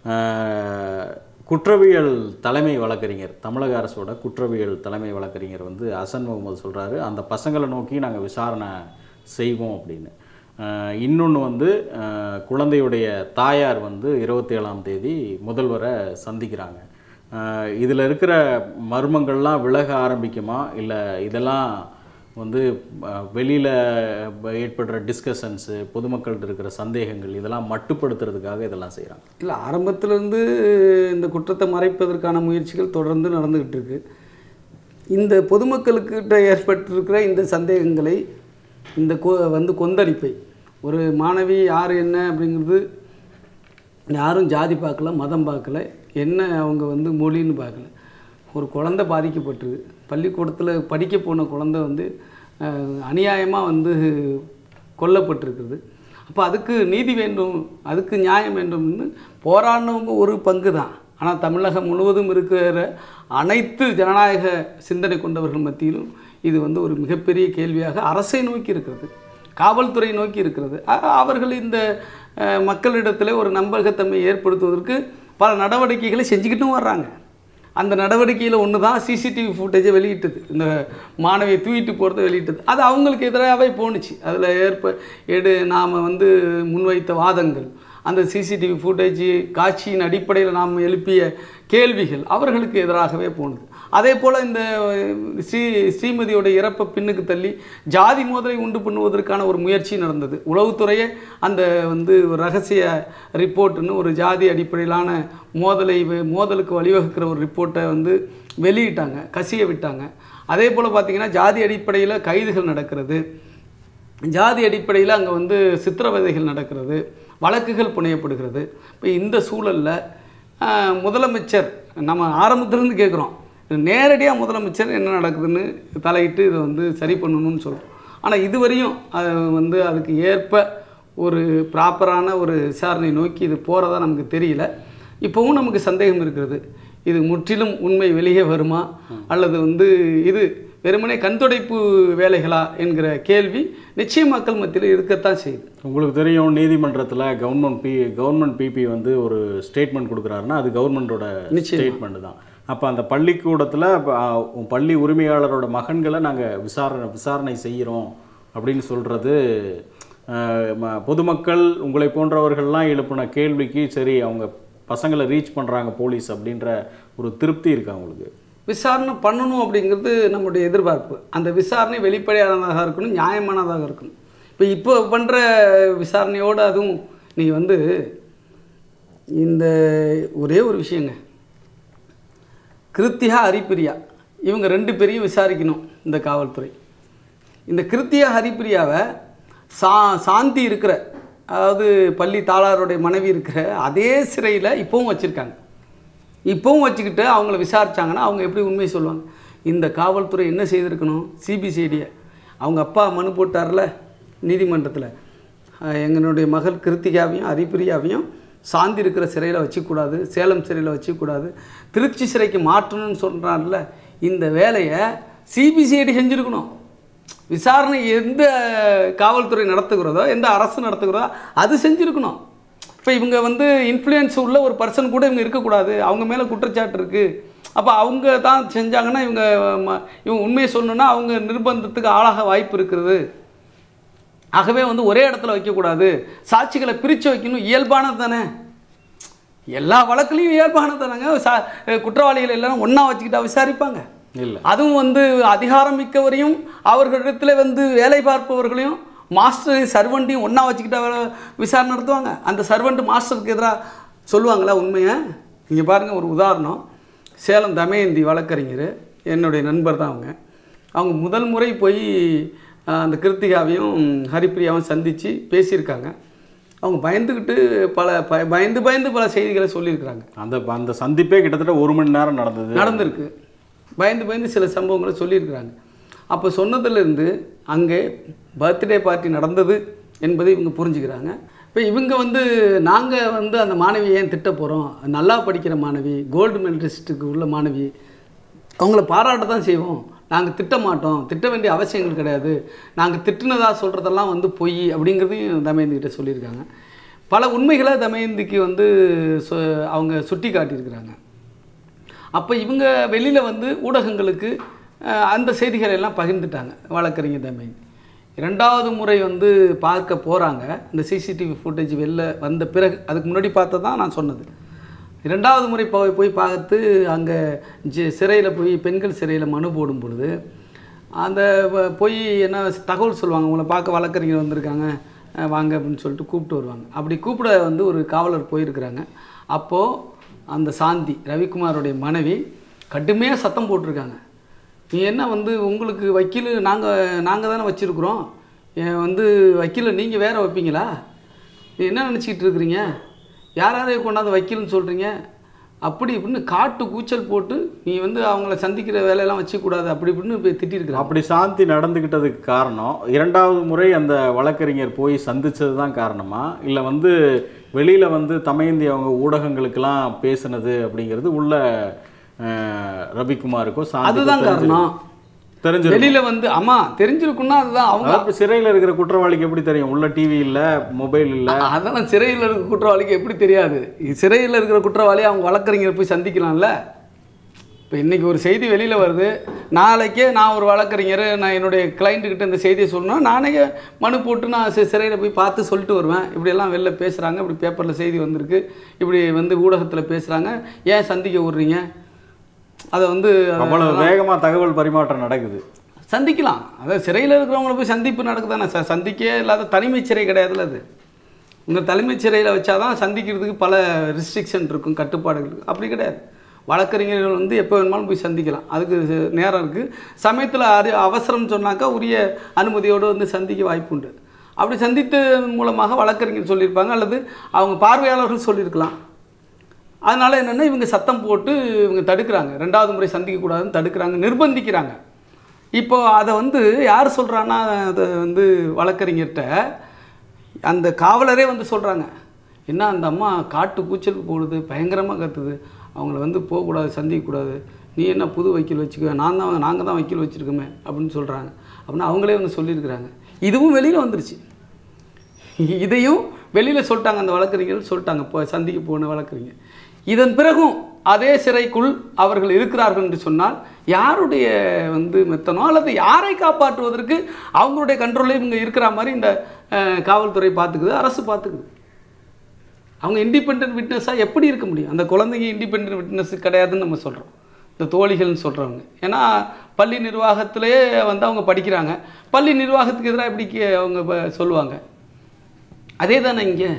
அஹ், குற்றவியல் தலைமை வழக்கறிஞர் தமிழக அரசோட குற்றவியல் தலைமை வழக்கறிஞர் வந்து அசன் முகமது சொல்கிறாரு அந்த பசங்களை நோக்கி நாங்கள் விசாரணை செய்வோம் அப்படின்னு இன்னொன்று வந்து அஹ், குழந்தையுடைய தாயார் வந்து இருபத்தி ஏழாம் தேதி முதல்வரை சந்திக்கிறாங்க இதில் இருக்கிற மர்மங்கள்லாம் விலக ஆரம்பிக்குமா இல்லை இதெல்லாம் வந்து வெளியில் ஏற்படுற டிஸ்கஷன்ஸு பொதுமக்கள்கிட்ட இருக்கிற சந்தேகங்கள் இதெல்லாம் மட்டுப்படுத்துறதுக்காக இதெல்லாம் செய்கிறாங்க இல்லை ஆரம்பத்திலேருந்து இந்த குற்றத்தை மறைப்பதற்கான முயற்சிகள் தொடர்ந்து நடந்துக்கிட்டு இருக்கு இந்த பொதுமக்களுக்கிட்ட ஏற்பட்டிருக்கிற இந்த சந்தேகங்களை இந்த கொ வந்து கொந்தளிப்பை ஒரு மாணவி யார் என்ன அப்படிங்கிறது யாரும் ஜாதி பார்க்கல மதம் பார்க்கல என்ன அவங்க வந்து மொழின்னு பார்க்கல ஒரு குழந்தை பாதிக்கப்பட்டிருக்கு பள்ளிக்கூடத்தில் படிக்க போன குழந்தை வந்து அநியாயமாக வந்து கொல்லப்பட்டிருக்குது அப்போ அதுக்கு நீதி வேண்டும் அதுக்கு நியாயம் வேண்டும்னு போராடினவங்க ஒரு பங்கு தான் ஆனால் தமிழகம் முழுவதும் இருக்கிற அனைத்து ஜனநாயக சிந்தனை கொண்டவர்கள் மத்தியிலும் இது வந்து ஒரு மிகப்பெரிய கேள்வியாக அரசை நோக்கி இருக்கிறது காவல்துறை நோக்கி இருக்கிறது அ- அவர்கள் இந்த அஹ், மக்களிடத்தில் ஒரு நம்பகத்தன்மை ஏற்படுத்துவதற்கு பல நடவடிக்கைகளை செஞ்சுக்கிட்டும் வர்றாங்க அந்த நடவடிக்கையில் ஒன்று தான் சிசிடிவி ஃபுட்டேஜை வெளியிட்டது இந்த மாணவியை தூக்கிட்டு போகிறத வெளியிட்டது அது அவங்களுக்கு எதிராகவே போணுச்சு அதில் ஏற்ப எடு நாம் வந்து முன்வைத்த வாதங்கள் அந்த சிசிடிவி ஃபுட்டேஜ் காட்சியின் அடிப்படையில் நாம் எழுப்பிய கேள்விகள் அவர்களுக்கு எதிராகவே போனது அதே போல் இந்த ஸ்ரீ ஸ்ரீமதியோட இறப்பை பின்னுக்கு தள்ளி ஜாதி மோதலை உண்டு பண்ணுவதற்கான ஒரு முயற்சி நடந்தது உளவுத்துறையே அந்த வந்து ஒரு ரகசிய ரிப்போர்ட்டுன்னு ஒரு ஜாதி அடிப்படையிலான மோதலை வ- மோதலுக்கு வழிவகுக்கிற ஒரு ரிப்போர்ட்டை வந்து வெளியிட்டாங்க கசிய விட்டாங்க அதே போல் பார்த்திங்கன்னா ஜாதி அடிப்படையில் கைதுகள் நடக்கிறது ஜாதி அடிப்படையில் அங்கே வந்து சித்திரவதைகள் நடக்கிறது வழக்குகள் புனையப்படுகிறது இப்போ இந்த சூழலில் முதலமைச்சர் நம்ம ஆரம்பத்திலேருந்து கேட்குறோம் நேரடியாக முதலமைச்சர் என்ன நடக்குதுன்னு தலையிட்டு இதை வந்து சரி பண்ணணும்னு சொல்கிறோம் ஆனால் இதுவரையும் அது வந்து அதுக்கு ஏற்ப ஒரு ப்ராப்பரான ஒரு விசாரணை நோக்கி இது போகிறதா நமக்கு தெரியல இப்போவும் நமக்கு சந்தேகம் இருக்கிறது இது முற்றிலும் உண்மை வெளியே வருமா அல்லது வந்து இது வெறுமனே கண்துடைப்பு வேலைகளா என்கிற கேள்வி நிச்சயம் மக்கள் மத்தியில் இருக்கத்தான் செய்யுது உங்களுக்கு தெரியும் நீதிமன்றத்தில் கவர்மெண்ட் பி கவர்மெண்ட் பிபி வந்து ஒரு ஸ்டேட்மெண்ட் கொடுக்குறாருன்னா அது கவர்மெண்ட்டோட நிச்சயமா. ஸ்டேட்மெண்ட் தான் அப்போ அந்த பள்ளிக்கூடத்தில் பள்ளி உரிமையாளரோட மகன்களை நாங்கள் விசாரணை விசாரணை செய்கிறோம் அப்படின்னு சொல்கிறது பொதுமக்கள் உங்களை போன்றவர்கள்லாம் எழுப்பின கேள்விக்கு சரி அவங்க பசங்களை ரீச் பண்ணுறாங்க போலீஸ் அப்படின்ற ஒரு திருப்தி இருக்கு அவங்களுக்கு விசாரணை பண்ணணும் அப்படிங்கிறது நம்முடைய எதிர்பார்ப்பு அந்த விசாரணை வெளிப்படையானதாக இருக்கணும் நியாயமானதாக இருக்கணும் இப்போ இப்போ பண்ணுற விசாரணையோடு அதுவும் நீங்கள் வந்து இந்த ஒரே ஒரு விஷயங்க கிருத்தியா ஹரிப்பிரியா இவங்க ரெண்டு பேரையும் விசாரிக்கணும் இந்த காவல்துறை இந்த கிருத்தியா ஹரிப்பிரியாவை சா சாந்தி இருக்கிற அதாவது பள்ளி தாளாருடைய மனைவி இருக்கிற அதே சிறையில் இப்போவும் வச்சுருக்காங்க இப்போவும் வச்சுக்கிட்டு அவங்கள விசாரிச்சாங்கன்னா அவங்க எப்படி உண்மையை சொல்லுவாங்க இந்த காவல்துறை என்ன செய்திருக்கணும் சிபிசிஐடியை அவங்க அப்பா மனு போட்டார்ல நீதிமன்றத்தில் எங்களுடைய மகள் கிருத்திகாவையும் ஹரிப்பிரியாவையும் சாந்தி இருக்கிற சிறையில் வச்சுக்கூடாது சேலம் சிறையில் வச்சுக்கூடாது திருச்சி சிறைக்கு மாற்றணும்னு சொல்கிறான்ல இந்த வேலையை சிபிசிஐடி செஞ்சுருக்கணும் விசாரணை எந்த காவல்துறை நடத்துகிறதோ எந்த அரசு நடத்துகிறதோ அது செஞ்சுருக்கணும் இப்போ இவங்க வந்து இன்ஃப்ளூயன்ஸ் உள்ள ஒரு பர்சன் கூட இவங்க இருக்கக்கூடாது அவங்க மேலே குற்றச்சாட்டு இருக்குது அப்போ அவங்க தான் செஞ்சாங்கன்னா இவங்க ம- இவங்க உண்மையை சொல்லணும்னா அவங்க நிர்பந்தத்துக்கு ஆளாக வாய்ப்பு இருக்கிறது ஆகவே வந்து ஒரே இடத்துல வைக்கக்கூடாது சாட்சிகளை பிரித்து வைக்கணும் இயல்பானது தானே எல்லா வழக்குலையும் இயல்பானது தானேங்க சா குற்றவாளிகள் எல்லாரும் ஒன்றா வச்சுக்கிட்டா விசாரிப்பாங்க இல்லை அதுவும் வந்து அதிகாரம் மிக்கவரையும் அவர்களிடத்தில் வந்து வேலை பார்ப்பவர்களையும் மாஸ்டர் சர்வெண்ட்டையும் ஒன்றா வச்சுக்கிட்டா வேலை- விசாரணை நடத்துவாங்க அந்த சர்வெண்ட் மாஸ்டருக்கு எதிராக சொல்லுவாங்களா உண்மையை இங்கே பாருங்கள் ஒரு உதாரணம் சேலம் தமயந்தி வழக்கறிஞர் என்னுடைய நண்பர் தான் அவங்க அவங்க முதல் முறை போய் ஆஹ், அந்த கிருத்திகாவையும் ஹரிப்பிரியாவும் சந்தித்து பேசியிருக்காங்க அவங்க பயந்துக்கிட்டு பல ப- பயந்து பயந்து பல செய்திகளை சொல்லியிருக்கிறாங்க அந்த அந்த சந்திப்பே கிட்டத்தட்ட ஒரு மணி நேரம் நடந்தது நடந்திருக்கு பயந்து பயந்து சில சம்பவங்களை சொல்லியிருக்கிறாங்க அப்போ சொன்னதுலேருந்து அங்கே பர்த்டே பார்ட்டி நடந்தது என்பதை இவங்க புரிஞ்சுக்கிறாங்க இப்போ இவங்க வந்து நாங்கள் வந்து அந்த மாணவியை ஏன் திட்ட போகிறோம் நல்லா படிக்கிற மாணவி கோல்டு மெடலிஸ்ட்டுக்கு உள்ள மாணவி அவங்கள பாராட்ட தான் செய்வோம் நாங்கள் திட்ட மாட்டோம் திட்ட வேண்டிய அவசியங்கள் கிடையாது நாங்கள் திட்டுனதா சொல்கிறதெல்லாம் வந்து பொய் அப்படிங்கிறதையும் தமயந்தி கிட்ட சொல்லியிருக்காங்க பல உண்மைகளை தமயந்திக்கு வந்து சொ- அவங்க சுட்டி காட்டியிருக்கிறாங்க அப்போ இவங்க வெளியில் வந்து ஊடகங்களுக்கு அஹ், அந்த செய்திகளை எல்லாம் பகிர்ந்துட்டாங்க வழக்கறிஞர் தமயந்தி இரண்டாவது முறை வந்து பார்க்க போகிறாங்க இந்த சிசிடிவி ஃபுட்டேஜ் வெளில வந்த பிறகு அதுக்கு முன்னாடி பார்த்தது தான் நான் சொன்னது இரண்டாவது முறை போய் போய் பார்த்து அங்கே ஜி சிறையில் போய் பெண்கள் சிறையில் மனு போடும் பொழுது அந்த வ- போய் என்ன தகவல் சொல்லுவாங்க உங்களை பார்க்க வழக்கறிஞர் வந்திருக்காங்க அஹ் வாங்க அப்படின்னு சொல்லிட்டு கூப்பிட்டு வருவாங்க அப்படி கூப்பிட வந்து ஒரு காவலர் போயிருக்கிறாங்க அப்போது அந்த சாந்தி ரவிக்குமாரோடைய மனைவி கடுமையாக சத்தம் போட்டிருக்காங்க நீ என்ன வந்து உங்களுக்கு வக்கீல் நாங்கள் நாங்கள் தானே வச்சுருக்குறோம் வந்து வக்கீலை நீங்கள் வேற வைப்பீங்களா நீ என்ன நினச்சிக்கிட்டு இருக்கிறீங்க யார் யாரையும் கொண்டாந்து வக்கீல்னு சொல்கிறீங்க அப்படி இப்படின்னு காட்டு கூச்சல் போட்டு நீ வந்து அவங்கள சந்திக்கிற வேலையெல்லாம் வச்சுக்கூடாது அப்படி இப்படின்னு போய் திட்டிருக்கிறான் அப்படி சாந்தி நடந்துக்கிட்டதுக்கு காரணம் இரண்டாவது முறை அந்த வழக்கறிஞர் போய் சந்திச்சது தான் காரணமா இல்லை வந்து வெளியில் வந்து தமயந்தி அவங்க ஊடகங்களுக்கெல்லாம் பேசுனது அப்படிங்கிறது உள்ள அஹ், ரவிக்குமாருக்கோ சாந்தி அதுதான் காரணம் தெரிஞ்சு வெளியில வந்து ஆமா தெரிஞ்சிருக்குன்னா அதுதான் அவங்க அதாவது சிறையில் இருக்கிற குற்றவாளிக்கு எப்படி தெரியும் உள்ள டிவி இல்லை மொபைல் இல்லை அதெல்லாம் சிறையில் இருக்கிற குற்றவாளிக்கு எப்படி தெரியாது சிறையில் இருக்கிற குற்றவாளி அவங்க வழக்கறிஞர் போய் சந்திக்கலாம்ல இப்போ இன்றைக்கி ஒரு செய்தி வெளியில் வருது நாளைக்கே நான் ஒரு வழக்கறிஞர் நான் என்னுடைய கிளைண்ட்டுக்கிட்ட இந்த செய்தியை சொல்லணும் நானே மனு போட்டு நான் சி- சிறையில் போய் பார்த்து சொல்லிட்டு வருவேன் இப்படியெல்லாம் வெளில பேசுகிறாங்க இப்படி பேப்பரில் செய்தி வந்திருக்கு இப்படி வந்து ஊடகத்தில் பேசுகிறாங்க ஏன் சந்திக்க விட்றீங்க அதை வந்து அவ்வளவு வேகமா தகவல் பரிமாற்றம் நடக்குது சந்திக்கலாம் அதாவது சிறையில் இருக்கிறவங்கள போய் சந்திப்பு நடக்குதானே ச சந்திக்கே இல்லாத தனிமை சிறை கிடையாதுல்ல அது உங்கள் தலைமைச் சிறையில் வச்சாதான் சந்திக்கிறதுக்கு பல ரெஸ்ட்ரிக்ஷன் இருக்கும் கட்டுப்பாடுகள் இருக்கு. அப்படி கிடையாது வழக்கறிஞர்கள் வந்து எப்போ வேணுமாலும் போய் சந்திக்கலாம் அதுக்கு ச- நேரம் இருக்குது சமயத்தில் அது அவசரம் சொன்னாக்கா உரிய அனுமதியோடு வந்து சந்திக்க வாய்ப்பு உண்டு அப்படி சந்தித்து மூலமாக வழக்கறிஞர் சொல்லியிருப்பாங்க அல்லது அவங்க பார்வையாளர்கள் சொல்லியிருக்கலாம் அதனால் என்னென்னா இவங்க சத்தம் போட்டு இவங்க தடுக்கிறாங்க ரெண்டாவது முறை சந்திக்கக்கூடாதுன்னு தடுக்கிறாங்க நிர்பந்திக்கிறாங்க இப்போ அதை வந்து யார் சொல்கிறான்னா அதை வந்து வழக்கறிஞர்கிட்ட அந்த காவலரே வந்து சொல்கிறாங்க என்ன அந்த அம்மா காட்டு கூச்சல் போடுது பயங்கரமாக கத்துது அவங்கள வந்து போகக்கூடாது சந்திக்கக்கூடாது நீ என்ன புது வக்கீல் வச்சுக்க நான் தான் நாங்கள் தான் வக்கீல் வச்சுருக்கோமே அப்படின்னு சொல்கிறாங்க அப்படின்னா அவங்களே வந்து சொல்லியிருக்கிறாங்க இதுவும் வெளியில் வந்துருச்சு இதையும் வெளியில் சொல்லிட்டாங்க அந்த வழக்கறிஞர்கள் சொல்லிட்டாங்க இப்போ சந்திக்க போன வழக்கறிஞர் இதன் பிறகும் அதே சிறைக்குள் அவர்கள் இருக்கிறார்கள் என்று சொன்னால் யாருடைய வந்து மெத்தனோ அல்லது யாரை காப்பாற்றுவதற்கு அவங்களுடைய கண்ட்ரோலே இவங்க இருக்கிற மாதிரி இந்த அஹ், காவல்துறை பார்த்துக்குது அரசு பார்த்துக்குது அவங்க இண்டிபெண்ட் விட்னஸாக எப்படி இருக்க முடியும் அந்த குழந்தைங்க இண்டிபெண்ட் விட்னஸ் கிடையாதுன்னு நம்ம சொல்கிறோம் இந்த தோழிகள்னு சொல்கிறவங்க ஏன்னா பள்ளி நிர்வாகத்திலே வந்து அவங்க படிக்கிறாங்க பள்ளி நிர்வாகத்துக்கு எதிராக எப்படி கே- அவங்க ப- சொல்லுவாங்க அதே தானே இங்கே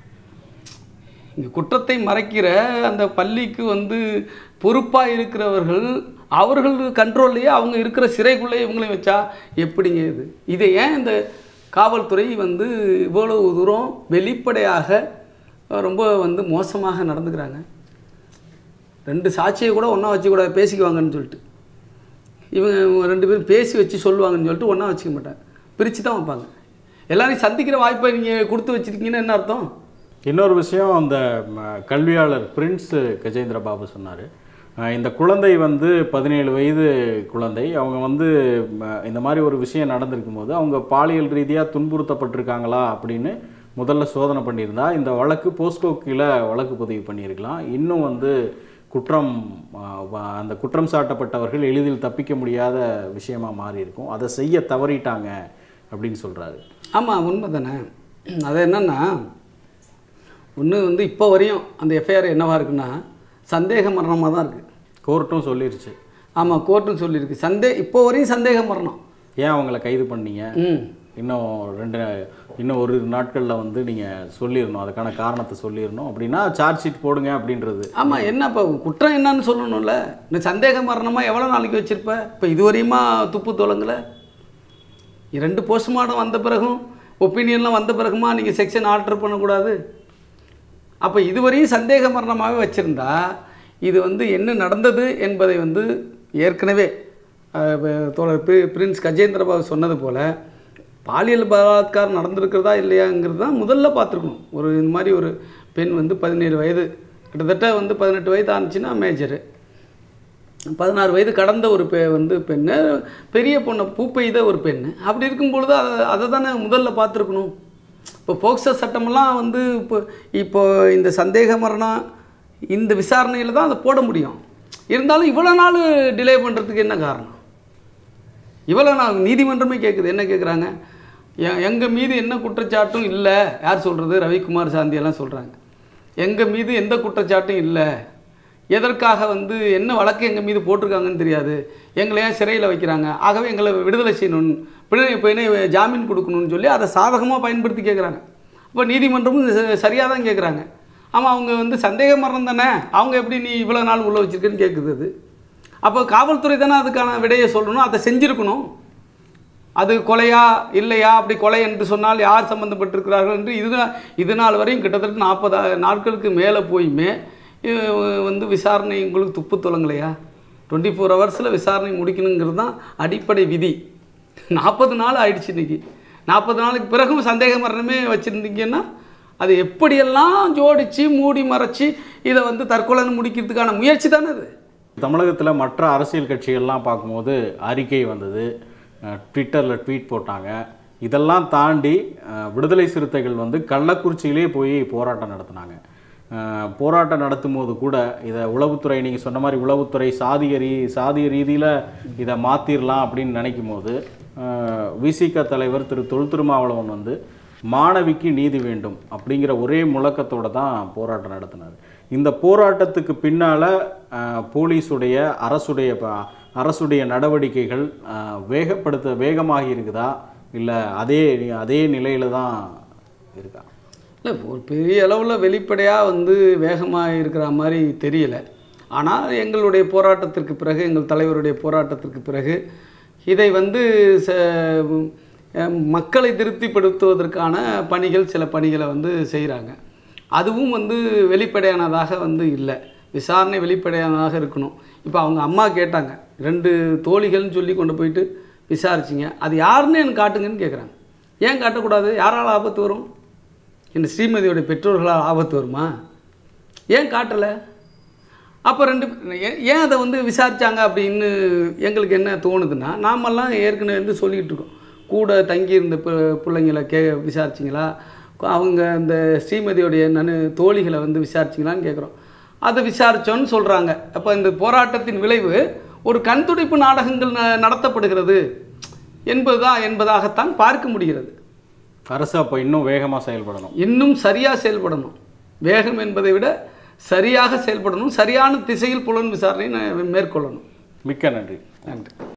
இங்கே குற்றத்தை மறைக்கிற அந்த பள்ளிக்கு வந்து பொறுப்பாக இருக்கிறவர்கள் அவர்கள் கண்ட்ரோல்லையே அவங்க இருக்கிற சிறைக்குள்ளேயே இவங்களையும் வச்சா எப்படிங்க இது இதை ஏன் இந்த காவல்துறை வந்து இவ்வளவு தூரம் வெளிப்படையாக ரொம்ப வந்து மோசமாக நடந்துக்கிறாங்க ரெண்டு சாட்சியை கூட ஒன்றா வச்சுக்கூட பேசிக்குவாங்கன்னு சொல்லிட்டு இவங்க இவங்க ரெண்டு பேரும் பேசி வச்சு சொல்லுவாங்கன்னு சொல்லிட்டு ஒன்றா வச்சுக்க மாட்டாங்க பிரித்து தான் வைப்பாங்க எல்லாரையும் சந்திக்கிற வாய்ப்பை நீங்கள் கொடுத்து வச்சிருக்கீங்கன்னு என்ன அர்த்தம் இன்னொரு விஷயம் அந்த ம, கல்வியாளர் பிரின்ஸ் கஜேந்திர பாபு சொன்னார் இந்த குழந்தை வந்து பதினேழு வயது குழந்தை அவங்க வந்து ம, இந்த மாதிரி ஒரு விஷயம் நடந்திருக்கும் போது அவங்க பாலியல் ரீதியாக துன்புறுத்தப்பட்டிருக்காங்களா அப்படின்னு முதல்ல சோதனை பண்ணியிருந்தா இந்த வழக்கு போஸ்கோ கீழே வழக்கு பதிவு பண்ணியிருக்கலாம் இன்னும் வந்து குற்றம் ஆ, வ- அந்த குற்றம் சாட்டப்பட்டவர்கள் எளிதில் தப்பிக்க முடியாத விஷயமா மாறி இருக்கும் அதை செய்ய தவறிட்டாங்க அப்படின்னு சொல்கிறாரு ஆமாம் உண்மை தானே அது என்னன்னா ஒன்று வந்து இப்போ வரையும் அந்த எஃப்ஐஆர் என்னவா இருக்குன்னா சந்தேக மரணமாக தான் இருக்குது கோர்ட்டும் சொல்லிருச்சு ஆமாம் கோர்ட்டும் சொல்லியிருக்கு சந்தே இப்போ வரையும் சந்தேக மரணம் ஏன் அவங்கள கைது பண்ணீங்க ம் இன்னும் ரெண்டு இன்னும் ஒரு நாட்களில் வந்து நீங்கள் சொல்லிடணும் அதுக்கான காரணத்தை சொல்லிடணும் அப்படின்னா சார்ஜ் ஷீட் போடுங்க அப்படின்றது ஆமாம் என்ன இப்போ குற்றம் என்னன்னு சொல்லணும்ல இந்த சந்தேக மரணமாக எவ்வளோ நாளைக்கு வச்சிருப்ப இப்போ இதுவரையுமா துப்பு தொலங்கலை இரண்டு போஸ்ட்மார்ட்டம் வந்த பிறகும் ஒப்பீனியன்லாம் வந்த பிறகுமா நீங்கள் செக்ஷன் ஆல்டர் பண்ணக்கூடாது அப்போ இதுவரையும் சந்தேக மரணமாகவே வச்சுருந்தா இது வந்து என்ன நடந்தது என்பதை வந்து ஏற்கனவே அஹ், வ- தோழர் பிரி- பிரின்ஸ் கஜேந்திர பாபு சொன்னது போல் பாலியல் பலாத்காரம் நடந்திருக்கிறதா இல்லையாங்கிறது தான் முதல்ல பார்த்துருக்கணும் ஒரு இந்த மாதிரி ஒரு பெண் வந்து பதினேழு வயது கிட்டத்தட்ட வந்து பதினெட்டு வயது ஆனிச்சுன்னா மேஜரு பதினாறு வயது கடந்த ஒரு பெ வந்து பெண்ணு பெரிய பொண்ணை பூ பெய்த ஒரு பெண் அப்படி இருக்கும் பொழுது அதை அதை தானே முதல்ல பார்த்துருக்கணும் இப்போ போக்சோ சட்டமெல்லாம் வந்து இப்போ இப்போ இந்த சந்தேக மரணம் இந்த விசாரணையில் தான் அதை போட முடியும் இருந்தாலும் இவ்வளோ நாள் டிலே பண்ணுறதுக்கு என்ன காரணம் இவ்வளோ நான் நீதிமன்றமே கேட்குது என்ன கேட்குறாங்க எங்கள் மீது என்ன குற்றச்சாட்டும் இல்லை யார் சொல்கிறது ரவிக்குமார் சாந்தி எல்லாம் சொல்கிறாங்க எங்கள் மீது எந்த குற்றச்சாட்டும் இல்லை எதற்காக வந்து என்ன வழக்கு எங்கள் மீது போட்டிருக்காங்கன்னு தெரியாது எங்களை ஏன் சிறையில் வைக்கிறாங்க ஆகவே எங்களை விடுதலை செய்யணும் விடுதலை இப்போ என்ன ஜாமீன் கொடுக்கணும்னு சொல்லி அதை சாதகமாக பயன்படுத்தி கேட்குறாங்க அப்போ நீதிமன்றமும் சரியாக தான் கேட்குறாங்க ஆமாம் அவங்க வந்து சந்தேக மரணம் தானே அவங்க எப்படி நீ இவ்வளோ நாள் உள்ள வச்சிருக்கேன்னு கேட்குது அது அப்போ காவல்துறை தானே அதுக்கான விடையை சொல்லணும் அதை செஞ்சுருக்கணும் அது கொலையா இல்லையா அப்படி கொலை என்று சொன்னால் யார் சம்மந்தப்பட்டிருக்கிறார்கள் என்று இது இது நாள் வரையும் கிட்டத்தட்ட நாற்பது நாட்களுக்கு மேலே போயுமே இ- வந்து விசாரணை உங்களுக்கு துப்பு தொலங்கலையா டுவெண்ட்டி ஃபோர் ஹவர்ஸில் விசாரணை முடிக்கணுங்கிறது தான் அடிப்படை விதி நாற்பது நாள் ஆயிடுச்சு இன்னைக்கு நாற்பது நாளுக்கு பிறகும் சந்தேக மரணமே வச்சுருந்தீங்கன்னா அது எப்படியெல்லாம் ஜோடித்து மூடி மறைச்சி இதை வந்து தற்கொலைன்னு முடிக்கிறதுக்கான முயற்சி தானே அது தமிழகத்தில் மற்ற அரசியல் கட்சிகள்லாம் பார்க்கும்போது அறிக்கை வந்தது ட்விட்டரில் ட்வீட் போட்டாங்க இதெல்லாம் தாண்டி அஹ், விடுதலை சிறுத்தைகள் வந்து கள்ளக்குறிச்சியிலே போய் போராட்டம் நடத்தினாங்க அஹ், போராட்டம் நடத்தும் போது கூட இதை உளவுத்துறை நீங்கள் சொன்ன மாதிரி உளவுத்துறை சாதிய ரீ சாதிய ரீதியில் இதை மாற்றிடலாம் அப்படின்னு நினைக்கும் போது விசிக தலைவர் திரு தொல் திருமாவளவன் வந்து மாணவிக்கு நீதி வேண்டும் அப்படிங்கிற ஒரே முழக்கத்தோட தான் போராட்டம் நடத்தினார் இந்த போராட்டத்துக்கு பின்னால் போலீஸுடைய அரசுடைய ப- அரசுடைய நடவடிக்கைகள் அஹ், வேகப்படுத்த வேகமாகி இருக்குதா இல்லை அதே அதே நிலையில தான் இருக்கா இல்லை ஒரு பெரிய அளவில் வெளிப்படையாக வந்து வேகமாக இருக்கிற மாதிரி தெரியல ஆனால் எங்களுடைய போராட்டத்திற்கு பிறகு எங்கள் தலைவருடைய போராட்டத்திற்கு பிறகு இதை வந்து ச அஹ் மக்களை திருப்திப்படுத்துவதற்கான பணிகள் சில பணிகளை வந்து செய்கிறாங்க அதுவும் வந்து வெளிப்படையானதாக வந்து இல்லை விசாரணை வெளிப்படையானதாக இருக்கணும் இப்போ அவங்க அம்மா கேட்டாங்க ரெண்டு தோழிகள்னு சொல்லி கொண்டு போயிட்டு விசாரிச்சிங்க அது யாருன்னு எனக்கு காட்டுங்கன்னு கேட்குறாங்க ஏன் காட்டக்கூடாது யாரால் ஆபத்து வரும் இந்த ஸ்ரீமதியோட பெற்றோர்களால் ஆபத்து வருமா ஏன் காட்டலை அப்போ ரெண்டு ஏன் ஏன் அதை வந்து விசாரிச்சாங்க அப்படின்னு எங்களுக்கு என்ன தோணுதுன்னா நாமெல்லாம் ஏற்கனவே வந்து சொல்லிகிட்டு இருக்கோம் கூட தங்கியிருந்த பி பிள்ளைங்களை கே விசாரிச்சிங்களா அவங்க அந்த ஸ்ரீமதியோடைய நனு தோழிகளை வந்து விசாரிச்சிங்களான்னு கேட்குறோம் அதை விசாரித்தோன்னு சொல்கிறாங்க அப்போ இந்த போராட்டத்தின் விளைவு ஒரு கண்துடைப்பு நாடகங்கள் ந- நடத்தப்படுகிறது என்பதுதான் என்பதாகத்தான் பார்க்க முடிகிறது அரசு அப்போ இன்னும் வேகமாக செயல்படணும் இன்னும் சரியாக செயல்படணும் வேகம் என்பதை விட சரியாக செயல்படணும் சரியான திசையில் புலன் விசாரணை ந- மேற்கொள்ளணும் மிக்க நன்றி நன்றி